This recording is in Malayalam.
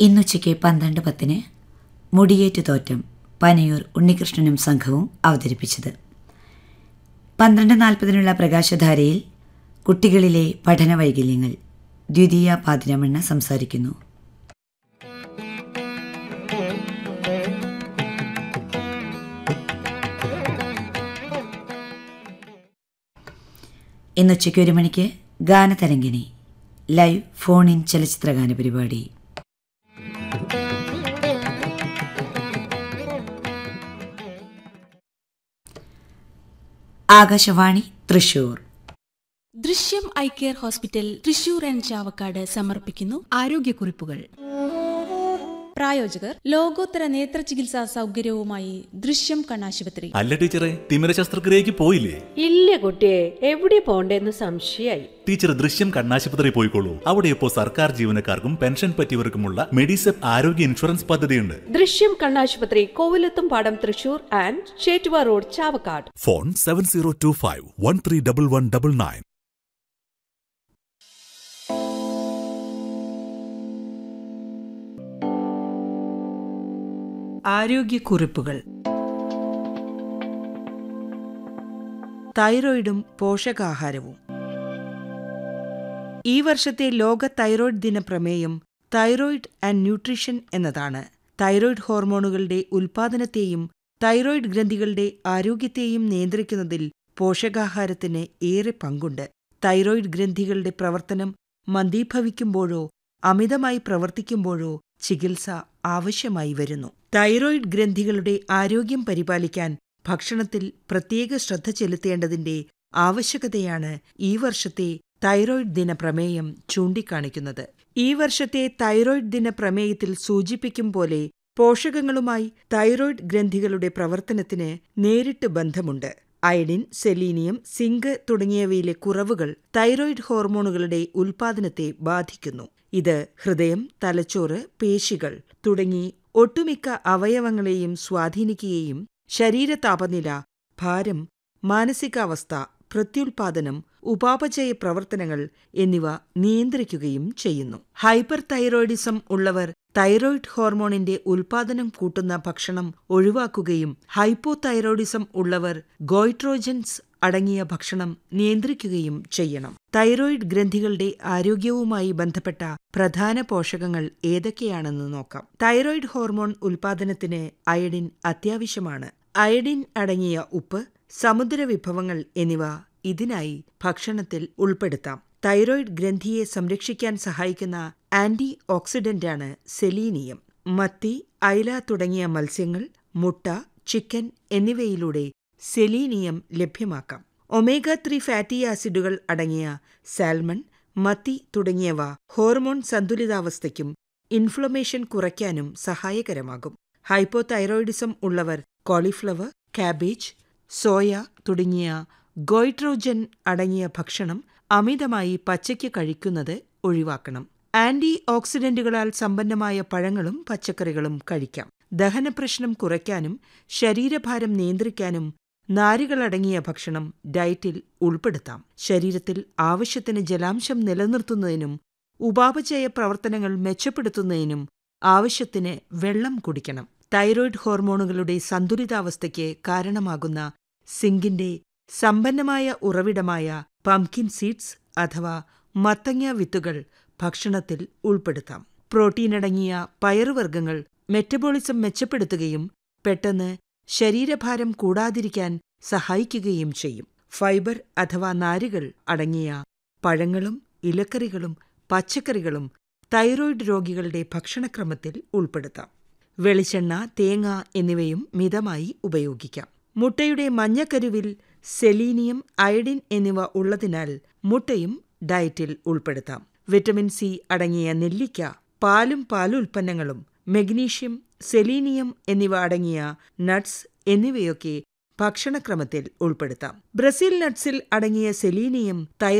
ഇന്നുച്ചയ്ക്ക് പന്ത്രണ്ട് പത്തിന് മുടിയേറ്റു തോറ്റം പനയൂർ ഉണ്ണികൃഷ്ണനും സംഘവും അവതരിപ്പിച്ചത് പന്ത്രണ്ട് നാൽപ്പതിനുള്ള പ്രകാശധാരയിൽ കുട്ടികളിലെ പഠന വൈകല്യങ്ങൾ ദ്വിതീയ പാതിരമണ്ണ സംസാരിക്കുന്നു ഇന്നുച്ചയ്ക്ക് ഒരു മണിക്ക് ഗാനതരംഗിണി ലൈവ് ഫോൺ ഇൻ ചലച്ചിത്രഗാന പരിപാടി Akashvani Thrissur Drishyam I care hospital Thrissur and Chavakkad സമർപ്പിക്കുന്നു ആരോഗ്യക്കുറിപ്പുകൾ പ്രായോജകർ ലോകോത്തര നേത്ര ചികിത്സാ സൗകര്യവുമായി ദൃശ്യം കണ്ണാശുപത്രി അല്ല ടീച്ചറെ തിമിര ശസ്ത്രക്രിയക്ക് പോയില്ലേ ഇല്ല കുട്ടിയെ എവിടെ പോണ്ടേന്ന് സംശയായി ടീച്ചർ ദൃശ്യം കണ്ണാശുപത്രി പോയിക്കോളൂ അവിടെ ഇപ്പോൾ സർക്കാർ ജീവനക്കാർക്കും പെൻഷൻ പറ്റിയവർക്കുമുള്ള മെഡിസെപ്പ് ആരോഗ്യ ഇൻഷുറൻസ് പദ്ധതിയുണ്ട് ദൃശ്യം കണ്ണാശുപത്രി കോവിലത്തും പാടം Thrissur and Chettuva road Chavakkad phone seven zero two five one three double one double nine ആരോഗ്യക്കുറിപ്പുകൾ തൈറോയിഡും പോഷകാഹാരവും ഈ വർഷത്തെ ലോക തൈറോയിഡ് ദിന പ്രമേയം തൈറോയിഡ് ആൻഡ് ന്യൂട്രീഷൻ എന്നതാണ് തൈറോയിഡ് ഹോർമോണുകളുടെ ഉൽപാദനത്തെയും തൈറോയിഡ് ഗ്രന്ഥികളുടെ ആരോഗ്യത്തെയും നിയന്ത്രിക്കുന്നതിൽ പോഷകാഹാരത്തിന് ഏറെ പങ്കുണ്ട് തൈറോയിഡ് ഗ്രന്ഥികളുടെ പ്രവർത്തനം മന്ദീഭവിക്കുമ്പോഴോ അമിതമായി പ്രവർത്തിക്കുമ്പോഴോ ചികിത്സ ആവശ്യമായി വരുന്നു തൈറോയിഡ് ഗ്രന്ഥികളുടെ ആരോഗ്യം പരിപാലിക്കാൻ ഭക്ഷണത്തിൽ പ്രത്യേക ശ്രദ്ധ ചെലുത്തേണ്ടതിന്റെ ആവശ്യകതയാണ് ഈ വർഷത്തെ തൈറോയിഡ് ദിന പ്രമേയം ചൂണ്ടിക്കാണിക്കുന്നത് ഈ വർഷത്തെ തൈറോയിഡ് ദിന പ്രമേയത്തിൽ സൂചിപ്പിക്കും പോലെ പോഷകങ്ങളുമായി തൈറോയിഡ് ഗ്രന്ഥികളുടെ പ്രവർത്തനത്തിന് നേരിട്ട് ബന്ധമുണ്ട് അയഡിൻ സെലീനിയം സിങ്ക് തുടങ്ങിയവയിലെ കുറവുകൾ തൈറോയിഡ് ഹോർമോണുകളുടെ ഉൽപാദനത്തെ ബാധിക്കുന്നു ഇത് ഹൃദയം തലച്ചോറ് പേശികൾ തുടങ്ങി ഒട്ടുമിക്ക അവയവങ്ങളെയും സ്വാധീനിക്കുകയും ശരീര താപനില ഭാരം മാനസികാവസ്ഥ പ്രത്യുൽപാദനം ഉപാപചയ പ്രവർത്തനങ്ങൾ എന്നിവ നിയന്ത്രിക്കുകയും ചെയ്യുന്നു ഹൈപ്പർ തൈറോയിഡിസം ഉള്ളവർ തൈറോയിഡ് ഹോർമോണിന്റെ ഉൽപാദനം കൂട്ടുന്ന ഭക്ഷണം ഒഴിവാക്കുകയും ഹൈപ്പോ തൈറോയിഡിസം ഉള്ളവർ ഗോയിട്രോജൻസ് അടങ്ങിയ ഭക്ഷണം നിയന്ത്രിക്കുകയും ചെയ്യണം തൈറോയിഡ് ഗ്രന്ഥികളുടെ ആരോഗ്യവുമായി ബന്ധപ്പെട്ട പ്രധാന പോഷകങ്ങൾ ഏതൊക്കെയാണെന്ന് നോക്കാം തൈറോയിഡ് ഹോർമോൺ ഉൽപാദനത്തിന് അയഡിൻ അത്യാവശ്യമാണ് അയഡിൻ അടങ്ങിയ ഉപ്പ് സമുദ്ര വിഭവങ്ങൾ എന്നിവ ഇതിനായി ഭക്ഷണത്തിൽ ഉൾപ്പെടുത്താം തൈറോയിഡ് ഗ്രന്ഥിയെ സംരക്ഷിക്കാൻ സഹായിക്കുന്ന ആന്റി ഓക്സിഡന്റാണ് സെലീനിയം മത്തി അയല തുടങ്ങിയ മത്സ്യങ്ങൾ മുട്ട ചിക്കൻ എന്നിവയിലൂടെ സെലീനിയം ലഭ്യമാക്കാം ഒമേഗ ത്രീ ഫാറ്റി ആസിഡുകൾ അടങ്ങിയ സാൽമൺ മത്തി തുടങ്ങിയവ ഹോർമോൺ സന്തുലിതാവസ്ഥയ്ക്കും ഇൻഫ്ലമേഷൻ കുറയ്ക്കാനും സഹായകരമാകും ഹൈപ്പോതൈറോയിഡിസം ഉള്ളവർ കോളിഫ്ലവർ കാബേജ് സോയ തുടങ്ങിയ ഗോയിട്രോജൻ അടങ്ങിയ ഭക്ഷണം അമിതമായി പച്ചയ്ക്ക് കഴിക്കുന്നത് ഒഴിവാക്കണം ആന്റി ഓക്സിഡന്റുകളാൽ സമ്പന്നമായ പഴങ്ങളും പച്ചക്കറികളും കഴിക്കാം ദഹനപ്രശ്നം കുറയ്ക്കാനും ശരീരഭാരം നിയന്ത്രിക്കാനും നാരുകളടങ്ങിയ ഭക്ഷണം ഡയറ്റിൽ ഉൾപ്പെടുത്താം ശരീരത്തിൽ ആവശ്യത്തിന് ജലാംശം നിലനിർത്തുന്നതിനും ഉപാപചയ പ്രവർത്തനങ്ങൾ മെച്ചപ്പെടുത്തുന്നതിനും ആവശ്യത്തിന് വെള്ളം കുടിക്കണം തൈറോയിഡ് ഹോർമോണുകളുടെ സന്തുലിതാവസ്ഥയ്ക്ക് കാരണമാകുന്ന സിങ്കിന്റെ സമ്പന്നമായ ഉറവിടമായ പംകിൻ സീഡ്സ് അഥവാ മത്തങ്ങ വിത്തുകൾ ഭക്ഷണത്തിൽ ഉൾപ്പെടുത്താം പ്രോട്ടീനടങ്ങിയ പയറുവർഗ്ഗങ്ങൾ മെറ്റബോളിസം മെച്ചപ്പെടുത്തുകയും പെട്ടെന്ന് ശരീരഭാരം കൂടാതിരിക്കാൻ സഹായിക്കുകയും ചെയ്യും ഫൈബർ അഥവാ നാരുകൾ അടങ്ങിയ പഴങ്ങളും ഇലക്കറികളും പച്ചക്കറികളും തൈറോയിഡ് രോഗികളുടെ ഭക്ഷണക്രമത്തിൽ ഉൾപ്പെടുത്താം വെളിച്ചെണ്ണ തേങ്ങ എന്നിവയും മിതമായി ഉപയോഗിക്കാം മുട്ടയുടെ മഞ്ഞക്കരുവിൽ സെലീനിയം അയഡിൻ എന്നിവ ഉള്ളതിനാൽ മുട്ടയും ഡയറ്റിൽ ഉൾപ്പെടുത്താം വിറ്റമിൻ സി അടങ്ങിയ നെല്ലിക്ക പാലും പാലുൽപ്പന്നങ്ങളും മെഗ്നീഷ്യം സെലീനിയം എന്നിവ അടങ്ങിയ നട്ട്സ് എന്നിവയൊക്കെ ഭക്ഷണക്രമത്തിൽ ഉൾപ്പെടുത്താം ബ്രസീൽ നട്ട്സിൽ അടങ്ങിയ സെലീനിയം